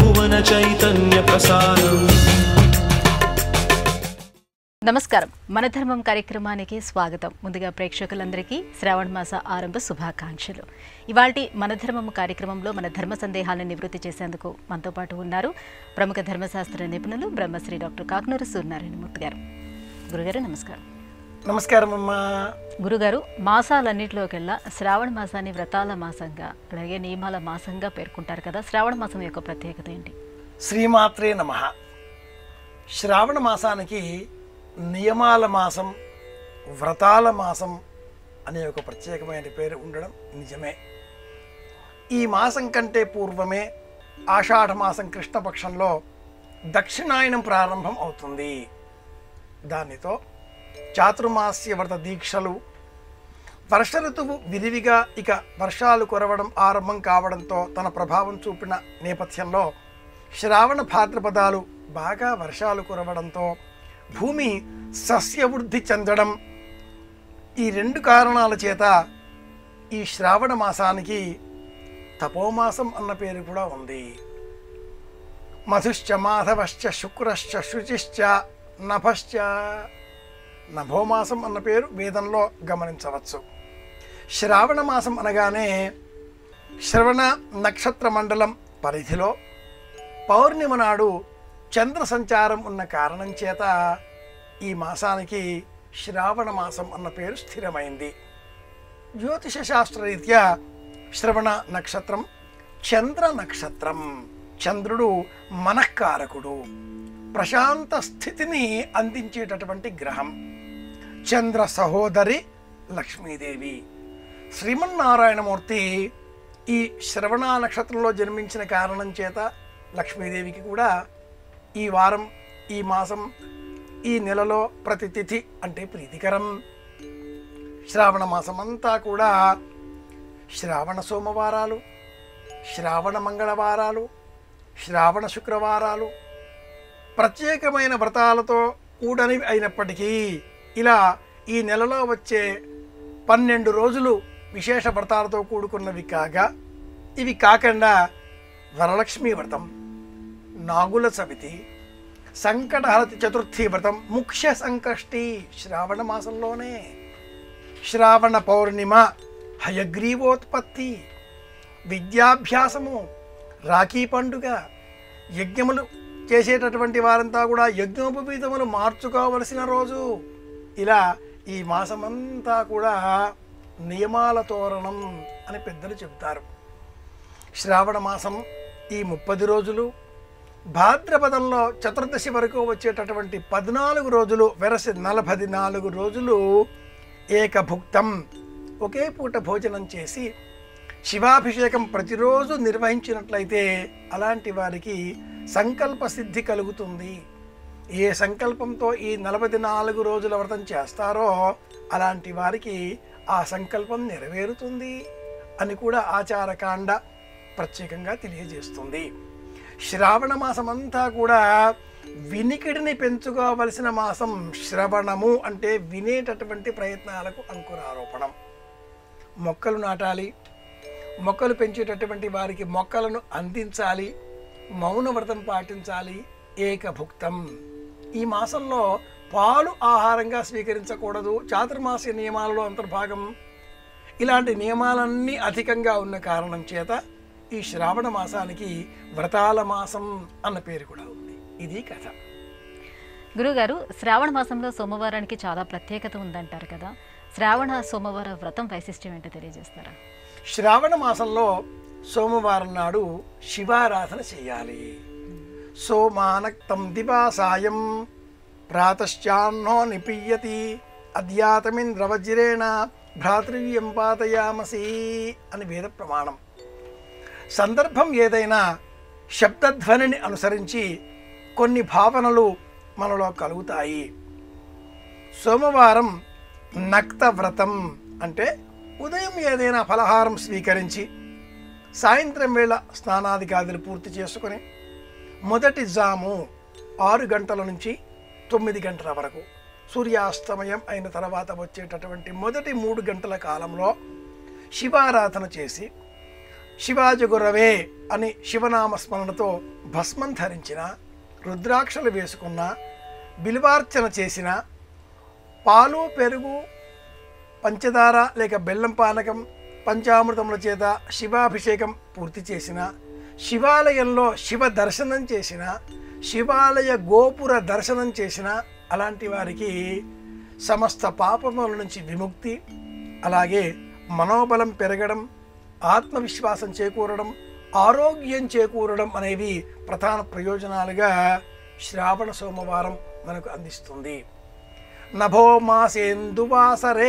భువన చైతన్య ప్రసారం నమస్కారం మన ధర్మం కార్యక్రమానికి స్వాగతం ముందుగా ప్రేక్షకులందరికీ శ్రావణ మాస ఆరంభ శుభాకాంక్షలు ఇవాల్టి మన ధర్మం కార్యక్రమంలో మన ధర్మ సందేహాలను నివృత్తి చేసేందుకు మనతో పాటు ఉన్నారు ప్రముఖ ధర్మశాస్త్ర నిపుణులు బ్రహ్మశ్రీ డాక్టర్ కాకునూరు సూర్యనారాయణమూర్తి గారు గురుగారు నమస్కారం నమస్కారం అమ్మా గురుగారు మాసాలన్నింటిలోకెల్లా శ్రావణ మాసాన్ని వ్రతాల మాసంగా అలాగే నియమాల మాసంగా పేర్కొంటారు కదా శ్రావణ మాసం యొక్క ప్రత్యేకత ఏంటి శ్రీమాత్రే నమ శ్రావణ మాసానికి నియమాల మాసం వ్రతాల మాసం అనే ఒక ప్రత్యేకమైన పేరు ఉండడం నిజమే ఈ మాసం కంటే పూర్వమే ఆషాఢ మాసం కృష్ణపక్షంలో దక్షిణాయనం ప్రారంభం అవుతుంది దానితో చాతుర్మాస్య వ్రత దీక్షలు వర్ష ఋతువు విరివిగా ఇక వర్షాలు కురవడం ఆరంభం కావడంతో తన ప్రభావం చూపిన నేపథ్యంలో శ్రావణ భాద్రపదాలు బాగా వర్షాలు కురవడంతో భూమి సస్యవృద్ధి చెందడం ఈ రెండు కారణాల చేత ఈ శ్రావణ మాసానికి తపోమాసం అన్న పేరు కూడా ఉంది మధుశ్చ మాధవశ్చ శుక్రశ్చ శుచిశ్చ నభశ్చ నభోమాసం అన్న పేరు వేదంలో గమనించవచ్చు శ్రావణ మాసం అనగానే శ్రవణ నక్షత్ర మండలం పరిధిలో పౌర్ణిమ నాడు చంద్ర సంచారం ఉన్న కారణం చేత ఈ మాసానికి శ్రావణ మాసం అన్న పేరు స్థిరమైంది జ్యోతిష శాస్త్రరీత్యా శ్రవణ నక్షత్రం చంద్ర నక్షత్రం చంద్రుడు మనఃకారకుడు ప్రశాంత స్థితిని అందించేటటువంటి గ్రహం చంద్ర సహోదరి లక్ష్మీదేవి శ్రీమన్నారాయణమూర్తి ఈ శ్రవణ నక్షత్రంలో జన్మించిన కారణం చేత లక్ష్మీదేవికి కూడా ఈ వారం ఈ మాసం ఈ నెలలో ప్రతి తిథి అంటే ప్రీతికరం శ్రావణ మాసం అంతా కూడా శ్రావణ సోమవారాలు శ్రావణ మంగళవారాలు శ్రావణ శుక్రవారాలు ప్రత్యేకమైన వ్రతాలతో కూడనివి అయినప్పటికీ ఇలా ఈ నెలలో వచ్చే పన్నెండు రోజులు విశేష వ్రతాలతో కూడుకున్నవి కాగా ఇవి కాకుండా వరలక్ష్మి వ్రతం నాగుల సమితి సంకటహరతి చతుర్థి వ్రతం ముఖ్య సంకష్టి శ్రావణ మాసంలోనే శ్రావణ పౌర్ణిమ హయగ్రీవోత్పత్తి విద్యాభ్యాసము రాఖీ పండుగ యజ్ఞములు చేసేటటువంటి వారంతా కూడా యజ్ఞోపవీతములు మార్చుకోవలసిన రోజు ఇలా ఈ మాసమంతా కూడా నియమాల తోరణం అని పెద్దలు చెబుతారు శ్రావణ మాసం ఈ ముప్పది రోజులు భాద్రపదంలో చతుర్దశి వరకు వచ్చేటటువంటి పద్నాలుగు రోజులు వెరసి నలభై నాలుగు రోజులు ఏకభుక్తం ఒకే పూట భోజనం చేసి శివాభిషేకం ప్రతిరోజు నిర్వహించినట్లయితే అలాంటి వారికి సంకల్ప సిద్ధి కలుగుతుంది ఏ సంకల్పంతో ఈ నలభై నాలుగు రోజుల వ్రతం చేస్తారో అలాంటి వారికి ఆ సంకల్పం నెరవేరుతుంది అని కూడా ఆచారకాండ ప్రత్యేకంగా తెలియజేస్తుంది శ్రావణ మాసం అంతా కూడా వినికిడిని పెంచుకోవలసిన మాసం శ్రవణము అంటే వినేటటువంటి ప్రయత్నాలకు అంకురారోపణం మొక్కలు నాటాలి మొక్కలు పెంచేటటువంటి వారికి మొక్కలను అందించాలి మౌన వ్రతం పాటించాలి ఏకభుక్తం ఈ మాసంలో పాలు ఆహారంగా స్వీకరించకూడదు చాతుర్మాస్య నియమాలలో అంతర్భాగం ఇలాంటి నియమాలన్నీ అధికంగా ఉన్న కారణం చేత ఈ శ్రావణ మాసానికి వ్రతాల మాసం అన్న పేరు కూడా ఉంది ఇది కథ గురుగారు శ్రావణ మాసంలో సోమవారానికి చాలా ప్రత్యేకత ఉందంటారు కదా శ్రావణ సోమవార వ్రతం వైశిష్ట్యం ఏంటో తెలియజేస్తారా శ్రావణ మాసంలో సోమవారం నాడు శివారాధన చేయాలి సోమానక్తం దివాసాయం ప్రాతశ్చాన్నో నిపీయతి అద్యాతమింద్రవజ్రేణ భ్రాతృవ్యం పాతయామసి అని వేద ప్రమాణం సందర్భం ఏదైనా శబ్దధ్వనిని అనుసరించి కొన్ని భావనలు మనలో కలుగుతాయి సోమవారం నక్త వ్రతం అంటే ఉదయం ఏదైనా ఫలహారం స్వీకరించి సాయంత్రం వేళ స్నానాదికాదులు పూర్తి చేసుకొని మొదటి జాము ఆరు గంటల నుంచి తొమ్మిది గంటల వరకు సూర్యాస్తమయం అయిన తర్వాత వచ్చేటటువంటి మొదటి మూడు గంటల కాలంలో శివారాధన చేసి శివాజి గురవే అని శివనామ స్మరణతో భస్మం ధరించిన రుద్రాక్షలు వేసుకున్న బిల్వార్చన చేసిన పాలు పెరుగు పంచదార లేక బెల్లం పానకం పంచామృతముల చేత శివాభిషేకం పూర్తి చేసిన శివాలయంలో శివ దర్శనం చేసిన శివాలయ గోపుర దర్శనం చేసిన అలాంటి వారికి సమస్త పాపముల నుంచి విముక్తి అలాగే మనోబలం పెరగడం ఆత్మవిశ్వాసం చేకూరడం ఆరోగ్యం చేకూరడం అనేవి ప్రధాన ప్రయోజనాలుగా శ్రావణ సోమవారం మనకు అందిస్తుంది నభో మాసేందువాసరే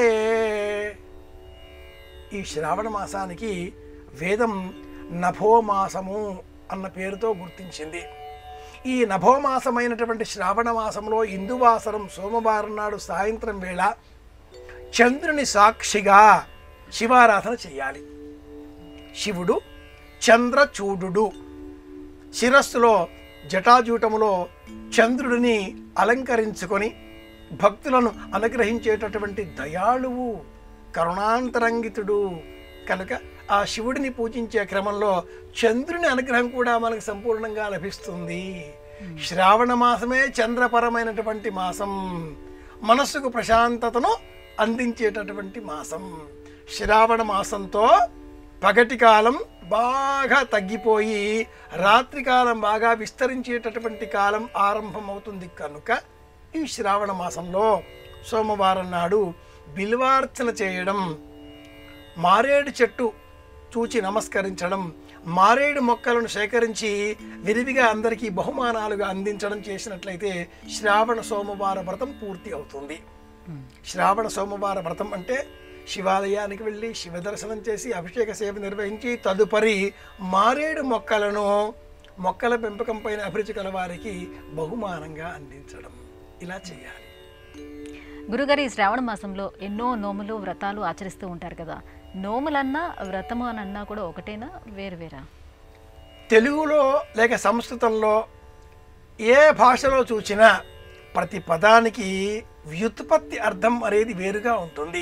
ఈ శ్రావణ మాసానికి వేదం నభోమాసము అన్న పేరుతో గుర్తించింది ఈ నభోమాసమైనటువంటి శ్రావణ మాసంలో ఇందువాసరం సోమవారం నాడు సాయంత్రం వేళ చంద్రుని సాక్షిగా శివారాధన చేయాలి శివుడు చంద్రచూడు శిరస్సులో జటాజూటములో చంద్రుడిని అలంకరించుకొని భక్తులను అనుగ్రహించేటటువంటి దయాళువు కరుణాంతరంగితుడు కనుక ఆ శివుడిని పూజించే క్రమంలో చంద్రుని అనుగ్రహం కూడా మనకు సంపూర్ణంగా లభిస్తుంది శ్రావణ మాసమే చంద్రపరమైనటువంటి మాసం మనస్సుకు ప్రశాంతతను అందించేటటువంటి మాసం శ్రావణ మాసంతో పగటి కాలం బాగా తగ్గిపోయి రాత్రి కాలం బాగా విస్తరించేటటువంటి కాలం ఆరంభమవుతుంది కనుక ఈ శ్రావణ మాసంలో సోమవారం నాడు బిల్వార్చన చేయడం మారేడు చెట్టు చూచి నమస్కరించడం మారేడు మొక్కలను సేకరించి విరివిగా అందరికీ బహుమానాలుగా అందించడం చేసినట్లయితే శ్రావణ సోమవార వ్రతం పూర్తి అవుతుంది శ్రావణ సోమవార వ్రతం అంటే శివాలయానికి వెళ్ళి శివ దర్శనం చేసి అభిషేక సేవ నిర్వహించి తదుపరి మారేడు మొక్కలను మొక్కల పెంపకం పైన అభిరుచి కల వారికి బహుమానంగా అందించడం ఇలా చేయాలి గురుగారు ఈ శ్రావణ మాసంలో ఎన్నో నోములు వ్రతాలు ఆచరిస్తూ ఉంటారు కదా నోములన్నా వ్రతము అని అన్నా కూడా ఒకటేనా వేరు వేరా తెలుగులో లేక సంస్కృతంలో ఏ భాషలో చూసినా ప్రతి పదానికి వ్యుత్పత్తి అర్థం అనేది వేరుగా ఉంటుంది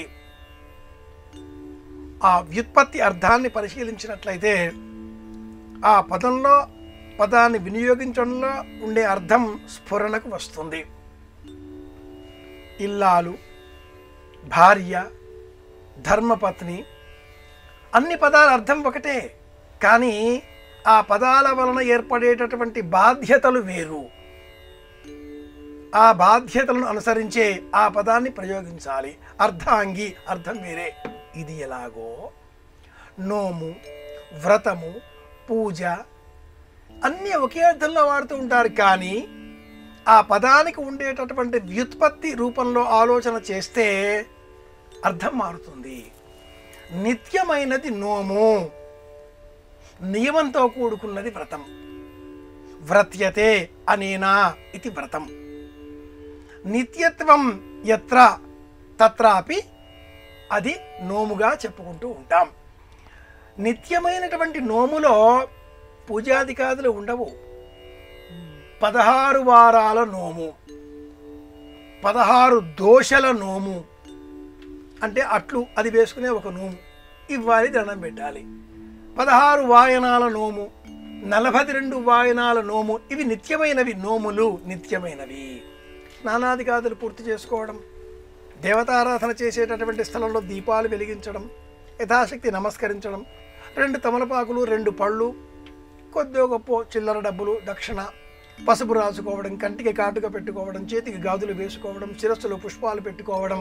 ఆ వ్యుత్పత్తి అర్థాన్ని పరిశీలించినట్లయితే ఆ పదంలో పదాన్ని వినియోగించడంలో ఉండే అర్థం స్ఫురణకు వస్తుంది ఇల్లాలు భార్య ధర్మపత్ని అన్ని పదాల అర్థం ఒకటే కానీ ఆ పదాల వలన ఏర్పడేటటువంటి బాధ్యతలు వేరు ఆ బాధ్యతలను అనుసరించే ఆ పదాన్ని ప్రయోగించాలి అర్ధాంగి అర్థం వేరే ఇది ఎలాగో నోము వ్రతము పూజ అన్నీ ఒకే అర్థంలో వాడుతూ ఉంటారు కానీ ఆ పదానికి ఉండేటటువంటి వ్యుత్పత్తి రూపంలో ఆలోచన చేస్తే అర్థం మారుతుంది నిత్యమైనది నోము నియమంతో కూడుకున్నది వ్రతం వ్రత్యతే అనేనా ఇది వ్రతం నిత్యత్వం ఎత్ర తత్రాపి అది నోముగా చెప్పుకుంటూ ఉంటాం నిత్యమైనటువంటి నోములో పూజాదికాదులు ఉండవు పదహారు వారాల నోము పదహారు దోషల నోము అంటే అట్లు అది వేసుకునే ఒక నోము ఇవ్వాలి దండం పెట్టాలి పదహారు వాయనాల నోము నలభై రెండు వాయనాల నోము ఇవి నిత్యమైనవి నోములు నిత్యమైనవి స్నానాదికాదులు పూర్తి చేసుకోవడం దేవతారాధన చేసేటటువంటి స్థలంలో దీపాలు వెలిగించడం యథాశక్తి నమస్కరించడం రెండు తమలపాకులు రెండు పళ్ళు కొద్దిగా గొప్ప చిల్లర డబ్బులు దక్షిణ పసుపు రాసుకోవడం కంటికి కాటుగా పెట్టుకోవడం చేతికి గాజులు వేసుకోవడం శిరస్సులో పుష్పాలు పెట్టుకోవడం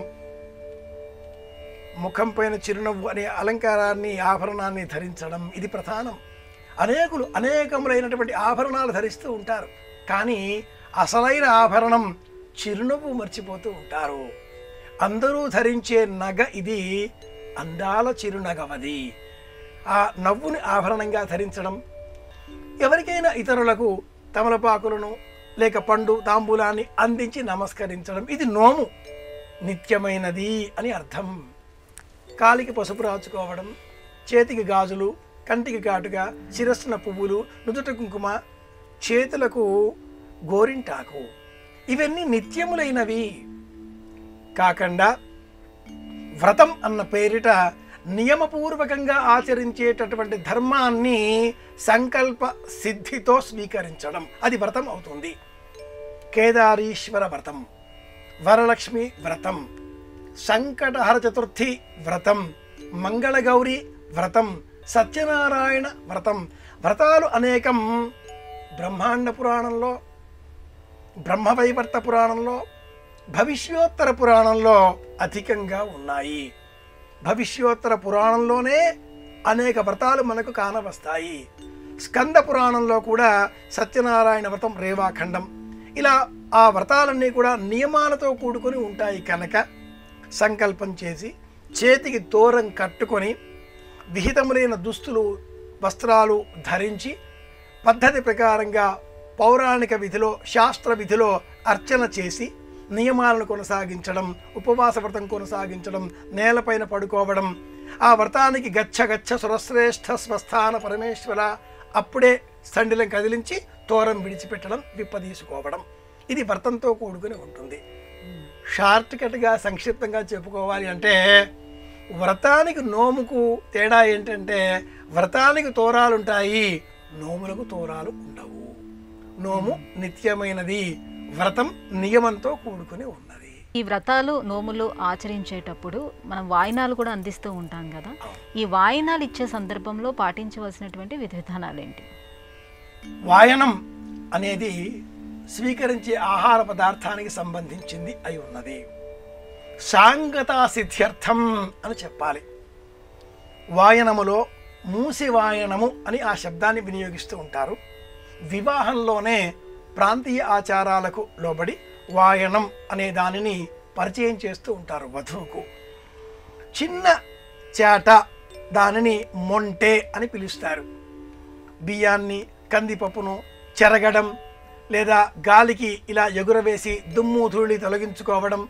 ముఖం పైన చిరునవ్వు అనే అలంకారాన్ని ఆభరణాన్ని ధరించడం ఇది ప్రధానం అనేకులు అనేకములైనటువంటి ఆభరణాలు ధరిస్తూ ఉంటారు కానీ అసలైన ఆభరణం చిరునవ్వు మర్చిపోతూ ఉంటారు అందరూ ధరించే నగ ఇది అందాల చిరునగవది ఆ నవ్వుని ఆభరణంగా ధరించడం ఎవరికైనా ఇతరులకు తమలపాకులను లేక పండు తాంబూలాన్ని అందించి నమస్కరించడం ఇది నోము నిత్యమైనది అని అర్థం కాలికి పసుపు రాచుకోవడం చేతికి గాజులు కంటికి కాటుగా శిరస్సున పువ్వులు నుదుట కుంకుమ చేతులకు గోరింటాకు ఇవన్నీ నిత్యములైనవి కాకుండా వ్రతం అన్న పేరిట నియమపూర్వకంగా ఆచరించేటటువంటి ధర్మాన్ని సంకల్ప సిద్ధితో స్వీకరించడం అది వ్రతం అవుతుంది కేదారీశ్వర వ్రతం వరలక్ష్మి వ్రతం సంకటహర చతుర్థి వ్రతం మంగళగౌరి వ్రతం సత్యనారాయణ వ్రతం వ్రతాలు అనేకం బ్రహ్మాండ పురాణంలో బ్రహ్మవైవర్త పురాణంలో భవిష్యోత్తర పురాణంలో అధికంగా ఉన్నాయి భవిష్యోత్తర పురాణంలోనే అనేక వ్రతాలు మనకు కానవస్తాయి స్కంద పురాణంలో కూడా సత్యనారాయణ వ్రతం రేవాఖండం ఇలా ఆ వ్రతాలన్నీ కూడా నియమాలతో కూడుకొని ఉంటాయి కనుక సంకల్పం చేసి చేతికి దూరం కట్టుకొని విహితములైన దుస్తులు వస్త్రాలు ధరించి పద్ధతి ప్రకారంగా పౌరాణిక విధిలో శాస్త్ర విధిలో అర్చన చేసి నియమాలను కొనసాగించడం ఉపవాస వ్రతం కొనసాగించడం నేలపైన పడుకోవడం ఆ వ్రతానికి గచ్చ గచ్చ సురశ్రేష్ఠ స్వస్థాన పరమేశ్వర అప్పుడే సండిలం కదిలించి తోరం విడిచిపెట్టడం విప్పదీసుకోవడం ఇది వ్రతంతో కూడుకుని ఉంటుంది షార్ట్ కట్గా సంక్షిప్తంగా చెప్పుకోవాలి అంటే వ్రతానికి నోముకు తేడా ఏంటంటే వ్రతానికి తోరాలు ఉంటాయి నోములకు తోరాలు ఉండవు నోము నిత్యమైనది వ్రతం నియమంతో కూడుకుని ఉన్నది ఈ వ్రతాలు నోములు ఆచరించేటప్పుడు మనం వాయినాలు కూడా అందిస్తూ ఉంటాం కదా ఈ వాయినాలు ఇచ్చే సందర్భంలో పాటించవలసినటువంటి విధి విధానాలు ఏంటి వాయనం అనేది స్వీకరించే ఆహార పదార్థానికి సంబంధించింది అయి ఉన్నది సాంగతా సిద్ధ్యర్థం అని చెప్పాలి వాయనములో మూసి వాయనము అని ఆ శబ్దాన్ని వినియోగిస్తూ ఉంటారు వివాహంలోనే ప్రాంతీయ ఆచారాలకు లోబడి వాయనం అనే దానిని పరిచయం చేస్తూ ఉంటారు వధువుకు చిన్న చేట దానిని మొంటె అని పిలుస్తారు బియ్యాన్ని కందిపప్పును చెరగడం లేదా గాలికి ఇలా ఎగురవేసి దుమ్ము ధూళి తొలగించుకోవడం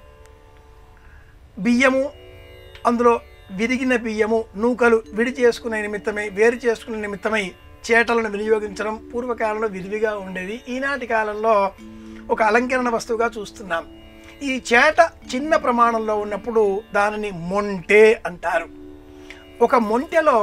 బియ్యము అందులో విరిగిన బియ్యము నూకలు విడి చేసుకునే నిమిత్తమై వేరు చేసుకునే నిమిత్తమై చేటలను వినియోగించడం పూర్వకాలంలో విరివిగా ఉండేది ఈనాటి కాలంలో ఒక అలంకరణ వస్తువుగా చూస్తున్నాం ఈ చేట చిన్న ప్రమాణంలో ఉన్నప్పుడు దానిని మొంటె అంటారు ఒక మొంటెలో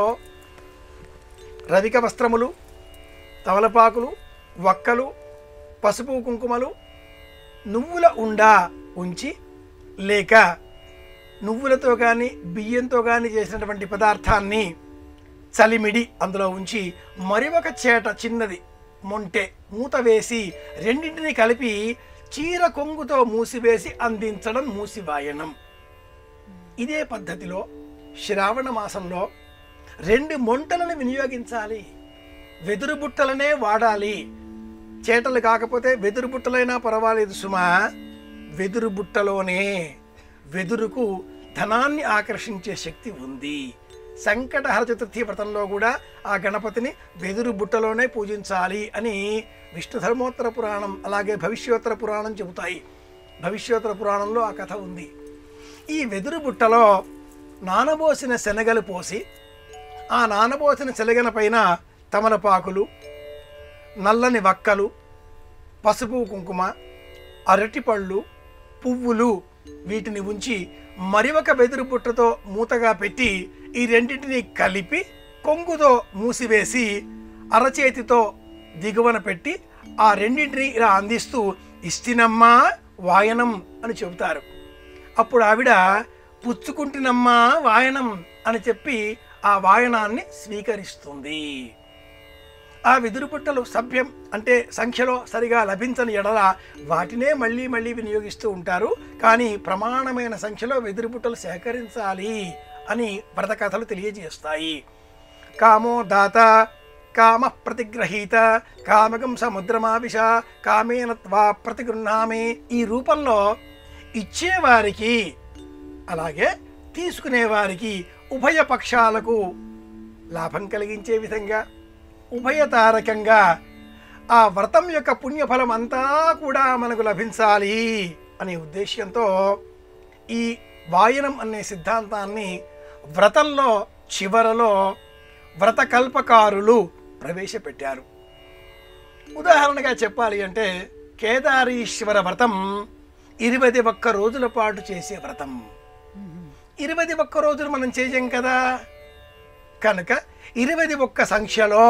రవిక వస్త్రములు తవలపాకులు వక్కలు పసుపు కుంకుమలు నువ్వుల ఉండ ఉంచి లేక నువ్వులతో కానీ బియ్యంతో కానీ చేసినటువంటి పదార్థాన్ని చలిమిడి అందులో ఉంచి మరి ఒక చేట చిన్నది మొంటె మూత వేసి రెండింటిని కలిపి చీర కొంగుతో మూసివేసి అందించడం మూసివాయనం ఇదే పద్ధతిలో శ్రావణ మాసంలో రెండు మొంటలను వినియోగించాలి వెదురు బుట్టలనే వాడాలి చేటలు కాకపోతే వెదురు బుట్టలైనా పర్వాలేదు సుమా వెదురు బుట్టలోనే వెదురుకు ధనాన్ని ఆకర్షించే శక్తి ఉంది సంకటహర చతుర్థి వ్రతంలో కూడా ఆ గణపతిని వెదురు బుట్టలోనే పూజించాలి అని విష్ణు ధర్మోత్తర పురాణం అలాగే భవిష్యోత్తర పురాణం చెబుతాయి భవిష్యోత్తర పురాణంలో ఆ కథ ఉంది ఈ వెదురు బుట్టలో నానబోసిన శనగలు పోసి ఆ నానబోసిన శనగల పైన తమలపాకులు నల్లని వక్కలు పసుపు కుంకుమ అరటిపళ్ళు పువ్వులు వీటిని ఉంచి మరి ఒక వెదురు పుట్టతో మూతగా పెట్టి ఈ రెండింటిని కలిపి కొంగుతో మూసివేసి అరచేతితో దిగువన పెట్టి ఆ రెండింటిని ఇలా అందిస్తూ ఇస్తినమ్మా వాయనం అని చెబుతారు అప్పుడు ఆవిడ పుచ్చుకుంటున్నమ్మా వాయనం అని చెప్పి ఆ వాయనాన్ని స్వీకరిస్తుంది ఆ వెదురు పుట్టలు సభ్యం అంటే సంఖ్యలో సరిగా లభించని ఎడల వాటినే మళ్ళీ మళ్ళీ వినియోగిస్తూ ఉంటారు కానీ ప్రమాణమైన సంఖ్యలో వెదురు పుట్టలు సేకరించాలి అని వ్రత కథలు తెలియజేస్తాయి కామో దాత కామ ప్రతిగ్రహీత కామకం సముద్రమావిష కామేన త్వా ప్రతిగృహామి ఈ రూపంలో ఇచ్చేవారికి అలాగే తీసుకునేవారికి ఉభయ పక్షాలకు లాభం కలిగించే విధంగా ఉభయతారకంగా ఆ వ్రతం యొక్క పుణ్యఫలం అంతా కూడా మనకు లభించాలి అనే ఉద్దేశ్యంతో ఈ వాయనం అనే సిద్ధాంతాన్ని వ్రతంలో చివరలో వ్రతకల్పకారులు ప్రవేశపెట్టారు ఉదాహరణగా చెప్పాలి అంటే కేదారీశ్వర వ్రతం ఇరవై ఒక్క రోజుల పాటు చేసే వ్రతం ఇరవై ఒక్క రోజులు మనం చేయం కదా కనుక ఇరవై ఒక్క సంఖ్యలో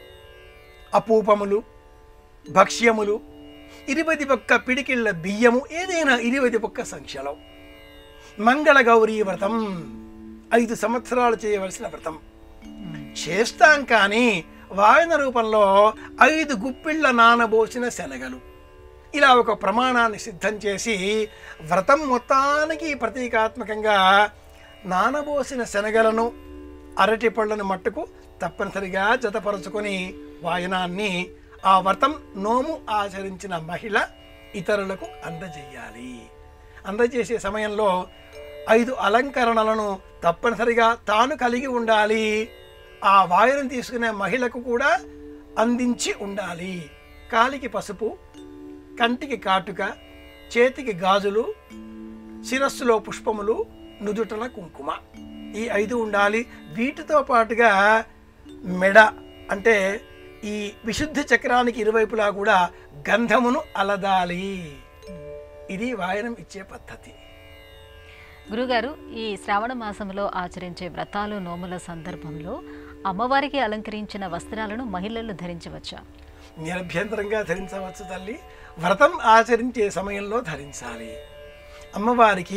అపూపములు భక్ష్యములు ఇరవై ఒక్క పిడికిళ్ళ బియ్యము ఏదైనా ఇరవై ఒక్క సంఖ్యలో మంగళ గౌరీ వ్రతం ఐదు సంవత్సరాలు చేయవలసిన వ్రతం చేస్తాం కానీ వాయన రూపంలో ఐదు గుప్పిళ్ళ నానబోసిన శనగలు ఇలా ఒక ప్రమాణాన్ని సిద్ధం చేసి వ్రతం మొత్తానికి ప్రతీకాత్మకంగా నానబోసిన శనగలను అరటి పళ్ళను మట్టుకు తప్పనిసరిగా జతపరుచుకొని వాయనాన్ని ఆ వ్రతం నోము ఆచరించిన మహిళ ఇతరులకు అందజేయాలి అందజేసే సమయంలో ఐదు అలంకరణలను తప్పనిసరిగా తాను కలిగి ఉండాలి ఆ వాయుని తీసుకునే మహిళకు కూడా అందించి ఉండాలి కాలికి పసుపు కంటికి కాటుక చేతికి గాజులు శిరస్సులో పుష్పములు నుదుటన కుంకుమ ఈ ఐదు ఉండాలి వీటితో పాటుగా మెడ అంటే ఈ విశుద్ధ చక్రానికి ఇరువైపులా కూడా గంధమును అలదాలి ఇది వాయనం ఇచ్చే పద్ధతి గురుగారు ఈ శ్రావణ మాసంలో ఆచరించే వ్రతాలు నోముల సందర్భంలో అమ్మవారికి అలంకరించిన వస్త్రాలను మహిళలు ధరించవచ్చా నిరభ్యంతరంగా ధరించవచ్చు తల్లి వ్రతం ఆచరించే సమయంలో ధరించాలి అమ్మవారికి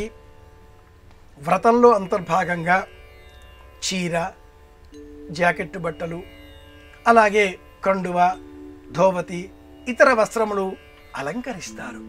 వ్రతంలో అంతర్భాగంగా చీర జాకెట్టు బట్టలు అలాగే కండువ ధోవతి ఇతర వస్త్రములు అలంకరిస్తారు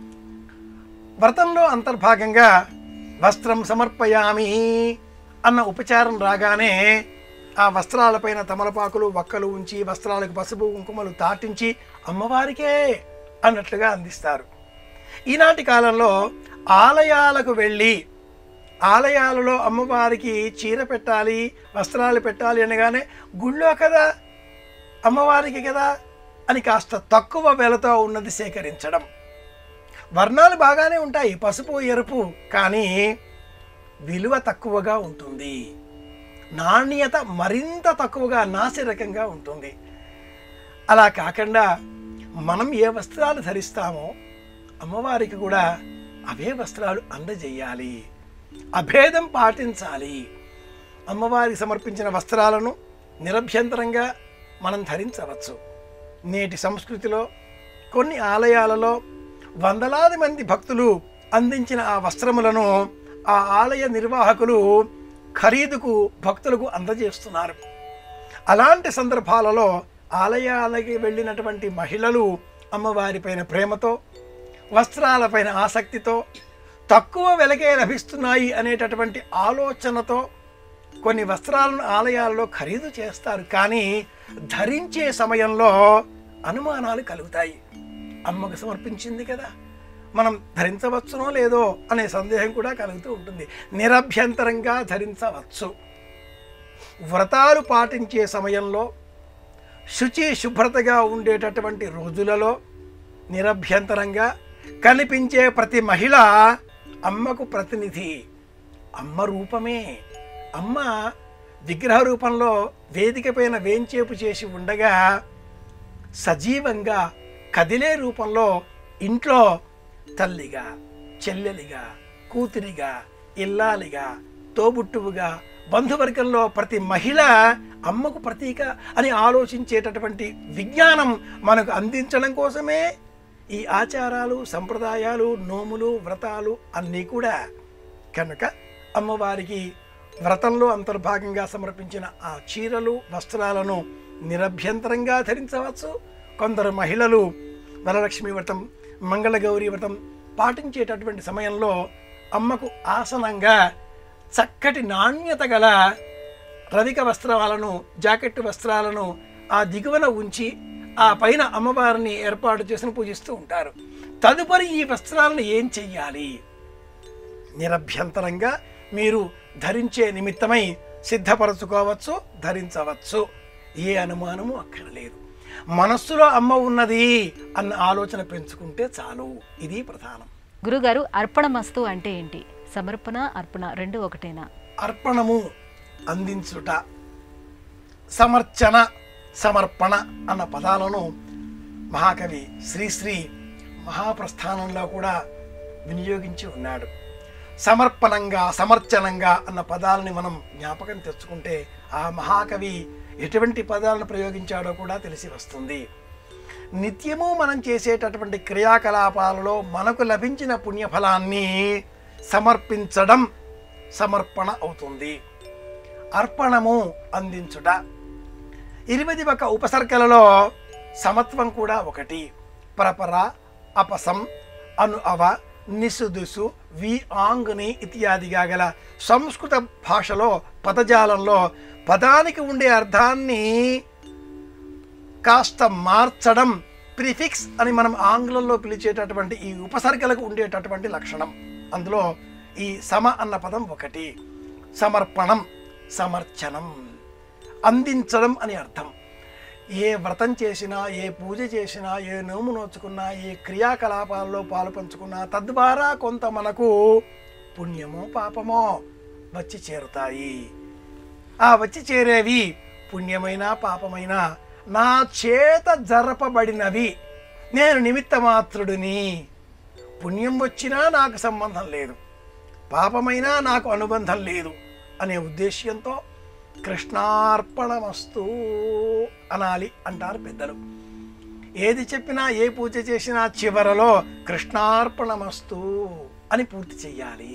వ్రతంలో అంతర్భాగంగా వస్త్రం సమర్పయామి అన్న ఉపచారం రాగానే ఆ వస్త్రాలపైన తమలపాకులు వక్కలు ఉంచి వస్త్రాలకు పసుపు కుంకుమలు తాటించి అమ్మవారికే అన్నట్లుగా అందిస్తారు ఈనాటి కాలంలో ఆలయాలకు వెళ్ళి ఆలయాలలో అమ్మవారికి చీర పెట్టాలి వస్త్రాలు పెట్టాలి అనగానే గుళ్ళో కదా అమ్మవారికి కదా అని కాస్త తక్కువ వెలతో ఉన్నది సేకరించడం వర్ణాలు బాగానే ఉంటాయి పసుపు ఎరుపు కానీ విలువ తక్కువగా ఉంటుంది నాణ్యత మరింత తక్కువగా నాసిరకంగా ఉంటుంది అలా కాకుండా మనం ఏ వస్త్రాలు ధరిస్తామో అమ్మవారికి కూడా అవే వస్త్రాలు అందజేయాలి అభేదం పాటించాలి అమ్మవారికి సమర్పించిన వస్త్రాలను నిరభ్యంతరంగా మనం ధరించవచ్చు నేటి సంస్కృతిలో కొన్ని ఆలయాలలో వందలాది మంది భక్తులు అందించిన ఆ వస్త్రములను ఆ ఆలయ నిర్వాహకులు ఖరీదుకు భక్తులకు అందజేస్తున్నారు అలాంటి సందర్భాలలో ఆలయాలకి వెళ్ళినటువంటి మహిళలు అమ్మవారిపైన ప్రేమతో వస్త్రాలపైన ఆసక్తితో తక్కువ వెలకే లభిస్తున్నాయి అనేటటువంటి ఆలోచనతో కొన్ని వస్త్రాలను ఆలయాల్లో ఖరీదు చేస్తారు కానీ ధరించే సమయంలో అనుమానాలు కలుగుతాయి అమ్మకు సమర్పించింది కదా మనం ధరించవచ్చునో లేదో అనే సందేహం కూడా కలుగుతూ ఉంటుంది నిరభ్యంతరంగా ధరించవచ్చు వ్రతాలు పాటించే సమయంలో శుచి శుభ్రతగా ఉండేటటువంటి రోజులలో నిరభ్యంతరంగా కనిపించే ప్రతి మహిళ అమ్మకు ప్రతినిధి అమ్మ రూపమే అమ్మ విగ్రహ రూపంలో వేదిక పైన వేంచేపు చేసి ఉండగా సజీవంగా కదిలే రూపంలో ఇంట్లో తల్లిగా చెల్లెలిగా కూతురిగా ఇల్లాలిగా తోబుట్టువుగా బంధువర్గంలో ప్రతి మహిళ అమ్మకు ప్రతీక అని ఆలోచించేటటువంటి విజ్ఞానం మనకు అందించడం కోసమే ఈ ఆచారాలు సంప్రదాయాలు నోములు వ్రతాలు అన్నీ కూడా కనుక అమ్మవారికి వ్రతంలో అంతర్భాగంగా సమర్పించిన ఆ చీరలు వస్త్రాలను నిరభ్యంతరంగా ధరించవచ్చు కొందరు మహిళలు వరలక్ష్మి వ్రతం మంగళగౌరి వ్రతం పాటించేటటువంటి సమయంలో అమ్మకు ఆసనంగా చక్కటి నాణ్యత గల రవిక వస్త్రాలను జాకెట్ వస్త్రాలను ఆ దిగువన ఉంచి ఆ పైన అమ్మవారిని ఏర్పాటు చేసి పూజిస్తూ ఉంటారు తదుపరి ఈ వస్త్రాలను ఏం చెయ్యాలి నిరభ్యంతరంగా మీరు ధరించే నిమిత్తమై సిద్ధపరచుకోవచ్చు ధరించవచ్చు ఏ అనుమానము అక్కర్లేదు మనస్సులో అమ్మ ఉన్నది అన్న ఆలోచన పెంచుకుంటే చాలు ఇది ప్రధానం గురుగారు అర్పణమస్తు అంటే ఏంటి సమర్పణ అర్పణ రెండు ఒకటేనా అర్పణము అందించుట సమర్చన సమర్పణ అన్న పదాలను మహాకవి శ్రీశ్రీ మహాప్రస్థానంలో కూడా వినియోగించి ఉన్నాడు సమర్పణంగా సమర్చనంగా అన్న పదాలని మనం జ్ఞాపకం తెచ్చుకుంటే ఆ మహాకవి ఎటువంటి పదాలను ప్రయోగించాడో కూడా తెలిసి వస్తుంది నిత్యము మనం చేసేటటువంటి క్రియాకలాపాలలో మనకు లభించిన పుణ్యఫలాన్ని సమర్పించడం సమర్పణ అవుతుంది అర్పణము అందించుట ఇరువది ఒక ఉపసర్గలలో సమత్వం కూడా ఒకటి పరపర అపసం అను అవ నిసుదుసు వి ఆంగ్ని ఇత్యాదిగా గల సంస్కృత భాషలో పదజాలంలో పదానికి ఉండే అర్థాన్ని కాస్త మార్చడం ప్రిఫిక్స్ అని మనం ఆంగ్లంలో పిలిచేటటువంటి ఈ ఉపసర్గలకు ఉండేటటువంటి లక్షణం అందులో ఈ సమ అన్న పదం ఒకటి సమర్పణం సమర్చనం అందించడం అని అర్థం ఏ వ్రతం చేసినా ఏ పూజ చేసినా ఏ నోము నోచుకున్నా ఏ క్రియాకలాపాల్లో పాలు పంచుకున్నా తద్వారా కొంత మనకు పుణ్యమో పాపమో వచ్చి చేరుతాయి ఆ వచ్చి చేరేవి పుణ్యమైన పాపమైన నా చేత జరపబడినవి నేను నిమిత్త మాత్రుడిని పుణ్యం వచ్చినా నాకు సంబంధం లేదు పాపమైనా నాకు అనుబంధం లేదు అనే ఉద్దేశ్యంతో కృష్ణార్పణమస్తు అనాలి అంటారు పెద్దలు ఏది చెప్పినా ఏ పూజ చేసినా చివరలో కృష్ణార్పణమస్తు అని పూర్తి చెయ్యాలి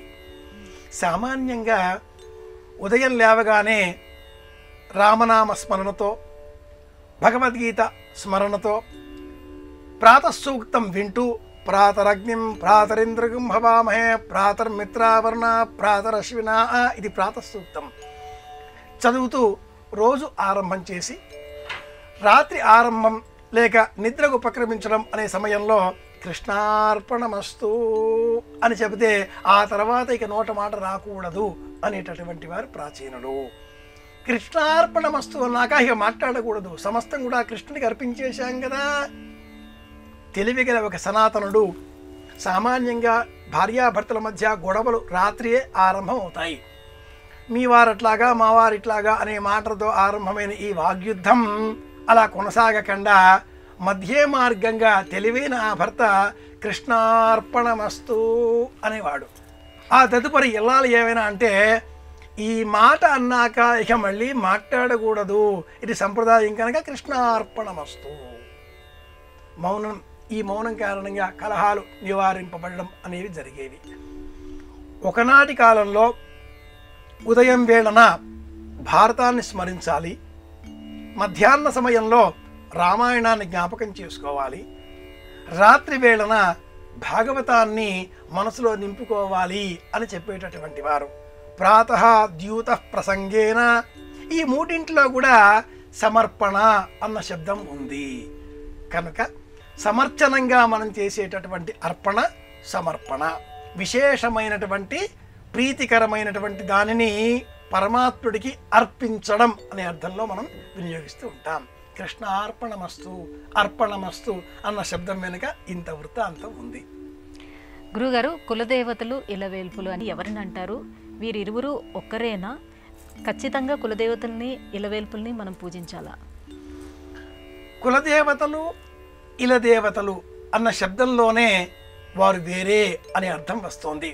సామాన్యంగా ఉదయం లేవగానే రామనామ స్మరణతో భగవద్గీత స్మరణతో ప్రాతసూక్తం వింటూ ప్రాతరగ్నిం ప్రాతరింద్రగం భవామహే ప్రాతర్మిత్రావర్ణ ప్రాతరశ్వినా ఇది ప్రాతసూక్తం చదువుతూ రోజు ఆరంభం చేసి రాత్రి ఆరంభం లేక నిద్రకు ఉపక్రమించడం అనే సమయంలో కృష్ణార్పణమస్తు అని చెబితే ఆ తర్వాత ఇక నోట మాట రాకూడదు అనేటటువంటి వారు ప్రాచీనులు కృష్ణార్పణమస్తు అన్నాక ఇక మాట్లాడకూడదు సమస్తం కూడా కృష్ణుడికి అర్పించేశాం కదా తెలివిగల ఒక సనాతనుడు సామాన్యంగా భార్యాభర్తల మధ్య గొడవలు రాత్రియే ఆరంభం అవుతాయి మీ వారట్లాగా మా వారిట్లాగా అనే మాటలతో ఆరంభమైన ఈ వాగ్యుద్ధం అలా కొనసాగకుండా మధ్య మార్గంగా తెలివైన ఆ భర్త కృష్ణార్పణమస్తు అనేవాడు ఆ తదుపరి ఇల్లాలు ఏమైనా అంటే ఈ మాట అన్నాక ఇక మళ్ళీ మాట్లాడకూడదు ఇది సంప్రదాయం కనుక కృష్ణార్పణమస్తు మౌనం ఈ మౌనం కారణంగా కలహాలు నివారింపబడడం అనేవి జరిగేవి ఒకనాటి కాలంలో ఉదయం వేళన భారతాన్ని స్మరించాలి మధ్యాహ్న సమయంలో రామాయణాన్ని జ్ఞాపకం చేసుకోవాలి రాత్రి వేళన భాగవతాన్ని మనసులో నింపుకోవాలి అని చెప్పేటటువంటి వారు ప్రాత ద్యూత ప్రసంగేన ఈ మూడింటిలో కూడా సమర్పణ అన్న శబ్దం ఉంది కనుక సమర్చనంగా మనం చేసేటటువంటి అర్పణ సమర్పణ విశేషమైనటువంటి ప్రీతికరమైనటువంటి దానిని పరమాత్ముడికి అర్పించడం అనే అర్థంలో మనం వినియోగిస్తూ ఉంటాం కృష్ణ అర్పణమస్తు అర్పణమస్తు అన్న శబ్దం వెనుక ఇంత వృత్తాంతం ఉంది గురుగారు కులదేవతలు ఇలవేల్పులు అని ఎవరిని అంటారు వీరిరువురు ఒక్కరేనా ఖచ్చితంగా కులదేవతల్ని ఇలవేల్పుల్ని మనం పూజించాలా కులదేవతలు ఇలదేవతలు అన్న శబ్దంలోనే వారు వేరే అనే అర్థం వస్తోంది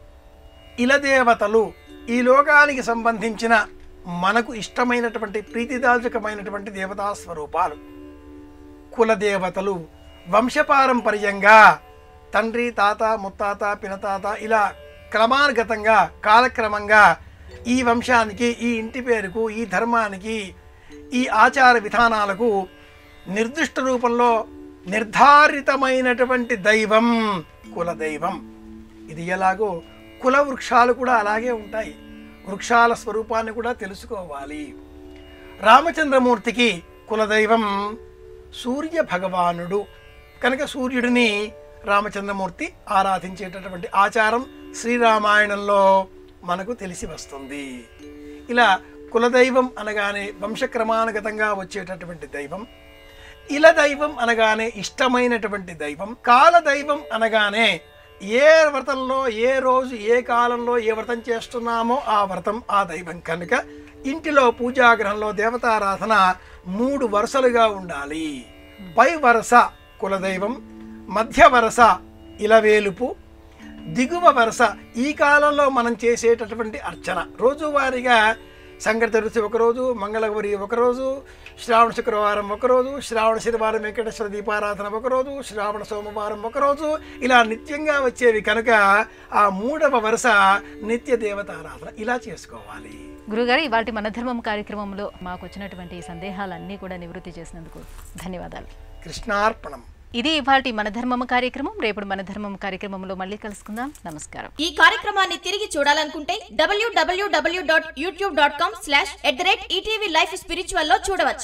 ఇలదేవతలు ఈ లోకానికి సంబంధించిన మనకు ఇష్టమైనటువంటి ప్రీతిదాయకమైనటువంటి దేవతా స్వరూపాలు కులదేవతలు వంశపారంపర్యంగా తండ్రి తాత ముత్తాత పినతాత ఇలా క్రమానుగతంగా కాలక్రమంగా ఈ వంశానికి ఈ ఇంటి పేరుకు ఈ ధర్మానికి ఈ ఆచార విధానాలకు నిర్దిష్ట రూపంలో నిర్ధారితమైనటువంటి దైవం కులదైవం ఇది ఎలాగో కుల వృక్షాలు కూడా అలాగే ఉంటాయి వృక్షాల స్వరూపాన్ని కూడా తెలుసుకోవాలి రామచంద్రమూర్తికి కులదైవం సూర్య భగవానుడు కనుక సూర్యుడిని రామచంద్రమూర్తి ఆరాధించేటటువంటి ఆచారం శ్రీరామాయణంలో మనకు తెలిసి వస్తుంది ఇలా కులదైవం అనగానే వంశక్రమానుగతంగా వచ్చేటటువంటి దైవం ఇల దైవం అనగానే ఇష్టమైనటువంటి దైవం కాల దైవం అనగానే ఏ వ్రతంలో ఏ రోజు ఏ కాలంలో ఏ వ్రతం చేస్తున్నామో ఆ వ్రతం ఆ దైవం కనుక ఇంటిలో పూజాగ్రహంలో దేవతారాధన మూడు వరుసలుగా ఉండాలి పై వరుస కులదైవం మధ్య వరుస ఇలవేలుపు దిగువ వరుస ఈ కాలంలో మనం చేసేటటువంటి అర్చన రోజువారీగా సంగతి ఒకరోజు మంగళగౌరి ఒకరోజు శ్రావణ శుక్రవారం ఒకరోజు శ్రావణ శనివారం వెంకటేశ్వర దీపారాధన ఒకరోజు శ్రావణ సోమవారం ఒకరోజు ఇలా నిత్యంగా వచ్చేవి కనుక ఆ మూడవ వరుస నిత్య దేవతారాధన ఇలా చేసుకోవాలి గురుగారు ఇవాటి మన ధర్మం కార్యక్రమంలో మాకు వచ్చినటువంటి సందేహాలన్నీ కూడా నివృత్తి చేసినందుకు ధన్యవాదాలు కృష్ణార్పణం ఇది ఇవాటి మన ధర్మం కార్యక్రమం రేపు మన ధర్మం కార్యక్రమంలో మళ్ళీ కలుసుకుందాం నమస్కారం ఈ కార్యక్రమాన్ని తిరిగి చూడాలనుకుంటే W W W dot YouTube dot com slash at the rate ETV life spiritual లో చూడవచ్చు